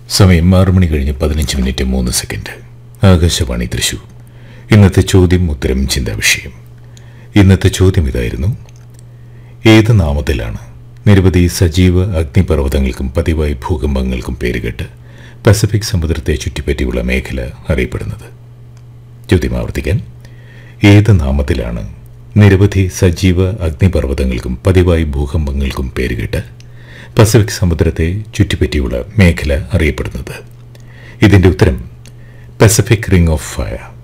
സമയം ആറ് മണി കഴിഞ്ഞ് പതിനഞ്ച് മിനിറ്റ് മൂന്ന് സെക്കൻഡ് ആകാശവാണി തൃശൂർ ഇന്നത്തെ ചോദ്യം ഉത്തരം ചിന്താ വിഷയം ഇന്നത്തെ ചോദ്യം ഇതായിരുന്നു ഏത് നാമത്തിലാണ് നിരവധി സജീവ അഗ്നിപർവ്വതങ്ങൾക്കും പതിവായി ഭൂകമ്പങ്ങൾക്കും പേരുകെട്ട് പസഫിക് സമുദ്രത്തെ ചുറ്റിപ്പറ്റിയുള്ള മേഖല അറിയപ്പെടുന്നത് ചോദ്യം ആവർത്തിക്കാൻ ഏത് നാമത്തിലാണ് നിരവധി സജീവ അഗ്നിപർവ്വതങ്ങൾക്കും പതിവായി ഭൂകമ്പങ്ങൾക്കും പേരുകെട്ട് പസഫിക് സമുദ്രത്തെ ചുറ്റിപ്പറ്റിയുള്ള മേഖല അറിയപ്പെടുന്നത് ഇതിന്റെ ഉത്തരം പസഫിക് റിംഗ് ഓഫ് ഫയർ